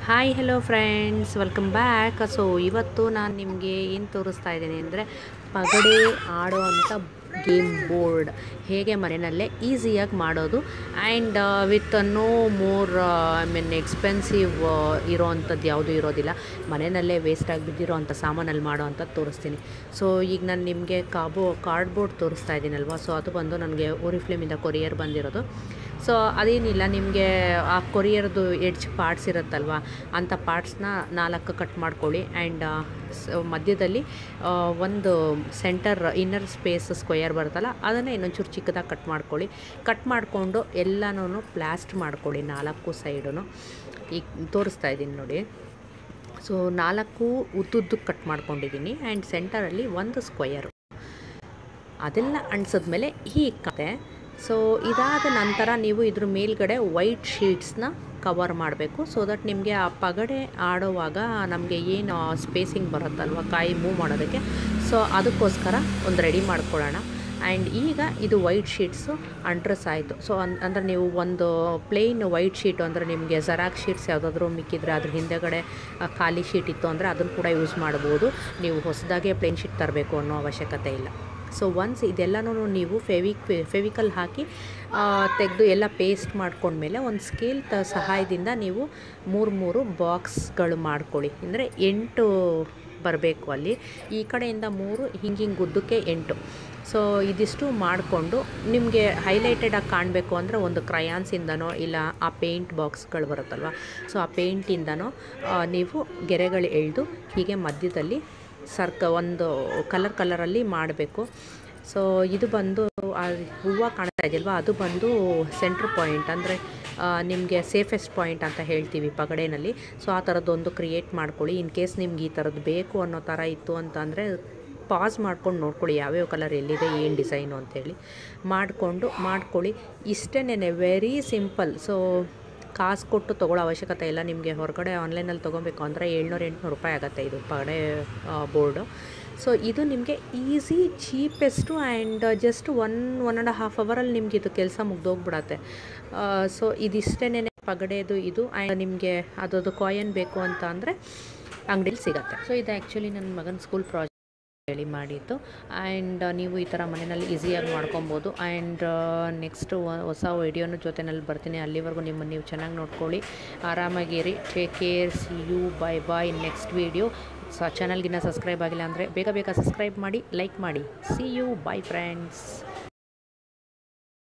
hi hello friends welcome back so ಇವತ್ತು ನಾನು ನಿಮಗೆ ಏನು ತೋರಿಸ್ತಾ ಇದ್ದೀನಿ ಅಂದರೆ ಪಗಡೆ ಆಡೋ ಅಂಥ ಗೇಮ್ ಬೋರ್ಡ್ ಹೇಗೆ ಮನೆಯಲ್ಲೇ ಈಸಿಯಾಗಿ ಮಾಡೋದು and with no more I mean expensive ಇರೋ ಅಂಥದ್ದು ಯಾವುದೂ ಇರೋದಿಲ್ಲ ಮನೆಯಲ್ಲೇ ವೇಸ್ಟಾಗಿ ಬಿದ್ದಿರೋ ಅಂಥ ಸಾಮಾನಲ್ಲಿ ಮಾಡೋ ಅಂಥದ್ದು ತೋರಿಸ್ತೀನಿ ಸೊ ಈಗ ನಾನು ನಿಮಗೆ ಕಾಬೋ ಕಾರ್ಡ್ಬೋರ್ಡ್ ತೋರಿಸ್ತಾ ಇದ್ದೀನಲ್ವ ಸೊ ಅದು ಬಂದು ನನಗೆ ಓರಿಫ್ಲೇಮಿಂದ ಕೊರಿಯರ್ ಬಂದಿರೋದು ಸೊ ಅದೇನಿಲ್ಲ ನಿಮಗೆ ಆ ಕೊರಿಯರ್ದು ಎಡ್ಜ್ ಪಾರ್ಟ್ಸ್ ಇರುತ್ತಲ್ವ ಅಂಥ ಪಾರ್ಟ್ಸ್ನ ನಾಲ್ಕು ಕಟ್ ಮಾಡ್ಕೊಳ್ಳಿ ಆ್ಯಂಡ್ ಮಧ್ಯದಲ್ಲಿ ಆ, ಒಂದು ಸೆಂಟರ್ ಇನ್ನರ್ ಸ್ಪೇಸ್ ಸ್ಕ್ವಯರ್ ಬರುತ್ತಲ್ಲ ಅದನ್ನು ಇನ್ನೊಂಚೂರು ಚಿಕ್ಕದಾಗಿ ಕಟ್ ಮಾಡ್ಕೊಳ್ಳಿ ಕಟ್ ಮಾಡಿಕೊಂಡು ಎಲ್ಲನೂ ಪ್ಲಾಸ್ಟ್ ಮಾಡ್ಕೊಳ್ಳಿ ನಾಲ್ಕು ಸೈಡೂ ಈಗ ತೋರಿಸ್ತಾ ಇದ್ದೀನಿ ನೋಡಿ ಸೊ ನಾಲ್ಕು ಉದ್ದುದ್ದಕ್ಕೆ ಕಟ್ ಮಾಡ್ಕೊಂಡಿದ್ದೀನಿ ಆ್ಯಂಡ್ ಸೆಂಟರಲ್ಲಿ ಒಂದು ಸ್ಕ್ವಯರು ಅದೆಲ್ಲ ಅಂಟಿಸಿದ್ಮೇಲೆ ಹೀಗೆ ಕತೆ ಸೊ ಇದಾದ ನಂತರ ನೀವು ಇದ್ರ ಮೇಲ್ಗಡೆ ವೈಟ್ ಶೀಟ್ಸ್ನ ಕವರ್ ಮಾಡಬೇಕು ಸೊ ದಟ್ ನಿಮಗೆ ಆ ಪಗಡೆ ಆಡುವಾಗ ನಮಗೆ ಏನು ಸ್ಪೇಸಿಂಗ್ ಬರುತ್ತಲ್ವ ಕಾಯಿ ಮೂವ್ ಮಾಡೋದಕ್ಕೆ ಸೊ ಅದಕ್ಕೋಸ್ಕರ ಒಂದು ರೆಡಿ ಮಾಡ್ಕೊಳ್ಳೋಣ ಆ್ಯಂಡ್ ಈಗ ಇದು ವೈಟ್ ಶೀಟ್ಸು ಅಂಟ್ರಸ್ ಆಯಿತು ಸೊ ಅನ್ ಅಂದರೆ ನೀವು ಒಂದು ಪ್ಲೇನ್ ವೈಟ್ ಶೀಟು ಅಂದರೆ ನಿಮಗೆ ಜೆರಾಕ್ ಶೀಟ್ಸ್ ಯಾವುದಾದ್ರೂ ಮಿಕ್ಕಿದ್ರೆ ಅದ್ರ ಹಿಂದೆಗಡೆ ಆ, ಖಾಲಿ ಶೀಟ್ ಇತ್ತು ಅಂದರೆ ಅದನ್ನು ಕೂಡ ಯೂಸ್ ಮಾಡ್ಬೋದು ನೀವು ಹೊಸದಾಗೆ ಪ್ಲೇನ್ ಶೀಟ್ ತರಬೇಕು ಅನ್ನೋ ಅವಶ್ಯಕತೆ ಇಲ್ಲ ಸೊ ಒನ್ಸ್ ಇದೆಲ್ಲನೂ ನೀವು ಫೆವಿಕ್ ಫೆವಿಕಲ್ ಹಾಕಿ ತೆಗೆದು ಎಲ್ಲ ಪೇಸ್ಟ್ ಮಾಡ್ಕೊಂಡ್ಮೇಲೆ ಒಂದು ಸ್ಕೇಲ್ ತ ಸಹಾಯದಿಂದ ನೀವು ಮೂರು ಮೂರು ಬಾಕ್ಸ್ಗಳು ಮಾಡ್ಕೊಳ್ಳಿ ಅಂದರೆ ಎಂಟು ಬರಬೇಕು ಅಲ್ಲಿ ಈ ಕಡೆಯಿಂದ ಮೂರು ಹಿಂಗೆ ಹಿಂಗೆ ಉದ್ದಕ್ಕೆ ಎಂಟು ಸೊ ಇದಿಷ್ಟು ಮಾಡಿಕೊಂಡು ನಿಮಗೆ ಹೈಲೈಟೆಡಾಗಿ ಕಾಣಬೇಕು ಅಂದರೆ ಒಂದು ಕ್ರಯಾನ್ಸಿಂದನೋ ಇಲ್ಲ ಆ ಪೇಂಟ್ ಬಾಕ್ಸ್ಗಳು ಬರುತ್ತಲ್ವ ಸೊ ಆ ಪೇಂಟಿಂದನೋ ಆ, ನೀವು ಗೆರೆಗಳು ಎಳೆದು ಹೀಗೆ ಮಧ್ಯದಲ್ಲಿ ಸರ್ಕ ಒಂದು ಕಲರ್ ಕಲರಲ್ಲಿ ಮಾಡಬೇಕು ಸೊ ಇದು ಬಂದು ಆ ಹೂವು ಕಾಣ್ತಾ ಇದೆಯಲ್ವ ಅದು ಬಂದು ಸೆಂಟ್ರ್ ಪಾಯಿಂಟ್ ಅಂದರೆ ನಿಮಗೆ ಸೇಫೆಸ್ಟ್ ಪಾಯಿಂಟ್ ಅಂತ ಹೇಳ್ತೀವಿ ಪಗಡೆನಲ್ಲಿ ಸೊ ಆ ಥರದ್ದೊಂದು ಕ್ರಿಯೇಟ್ ಮಾಡ್ಕೊಳ್ಳಿ ಇನ್ ಕೇಸ್ ನಿಮ್ಗೆ ಈ ಥರದ್ದು ಬೇಕು ಅನ್ನೋ ಥರ ಇತ್ತು ಅಂತ ಅಂದರೆ ಪಾಸ್ ಮಾಡ್ಕೊಂಡು ನೋಡ್ಕೊಳ್ಳಿ ಯಾವ್ಯಾವ ಕಲರ್ ಎಲ್ಲಿದೆ ಏನು ಡಿಸೈನು ಅಂತೇಳಿ ಮಾಡಿಕೊಂಡು ಮಾಡ್ಕೊಳ್ಳಿ ಇಷ್ಟೇನೆ ವೆರಿ ಸಿಂಪಲ್ ಸೊ ಕಾಸು ಕೊಟ್ಟು ತೊಗೊಳ್ಳೋ ಅವಶ್ಯಕತೆ ಇಲ್ಲ ನಿಮಗೆ ಹೊರಗಡೆ ಆನ್ಲೈನಲ್ಲಿ ತೊಗೊಬೇಕು ಅಂದರೆ ಏಳ್ನೂರು ಎಂಟುನೂರು ರೂಪಾಯಿ ಆಗುತ್ತೆ ಇದು ಪಗಡೆ ಬೋರ್ಡು ಸೊ ಇದು ನಿಮಗೆ easy cheapest and just one one and half ಅವರಲ್ಲಿ ನಿಮ್ಗೆ ಇದು ಕೆಲಸ ಮುಗ್ದೋಗ್ಬಿಡತ್ತೆ ಸೊ ಇದಿಷ್ಟೇನೆ ಪಗಡೆದು ಇದು ಆ್ಯಂಡ್ ನಿಮಗೆ ಅದರದ್ದು ಕಾಯನ್ ಬೇಕು ಅಂತ ಅಂದರೆ ಅಂಗಡಿಲಿ ಸಿಗತ್ತೆ ಸೊ ಇದು ಆ್ಯಕ್ಚುಲಿ ನನ್ನ ಮಗನ ಸ್ಕೂಲ್ ಪ್ರಾಜೆಕ್ಟ್ ಹೇಳಿ ಮಾಡಿದ್ದು ಆ್ಯಂಡ್ ನೀವು ಈ ಥರ ಮನೆಯಲ್ಲಿ ಈಸಿಯಾಗಿ ಮಾಡ್ಕೊಬೋದು ಆ್ಯಂಡ್ ನೆಕ್ಸ್ಟು ಹೊಸ ವಿಡಿಯೋನ ಜೊತೆನಲ್ಲಿ ಬರ್ತೀನಿ ಅಲ್ಲಿವರೆಗೂ ನಿಮ್ಮನ್ನು ನೀವು ಚೆನ್ನಾಗಿ ನೋಡ್ಕೊಳ್ಳಿ ಆರಾಮಾಗಿರಿ take care see you bye bye next video ಸ ಚಾನಲ್ಗಿನ್ನ ಸಬ್ಸ್ಕ್ರೈಬ್ ಆಗಿಲ್ಲ ಅಂದರೆ ಬೇಗ ಬೇಗ ಸಬ್ಸ್ಕ್ರೈಬ್ ಮಾಡಿ ಲೈಕ್ ಮಾಡಿ ಸಿ ಯು ಬೈ ಫ್ರೆಂಡ್ಸ್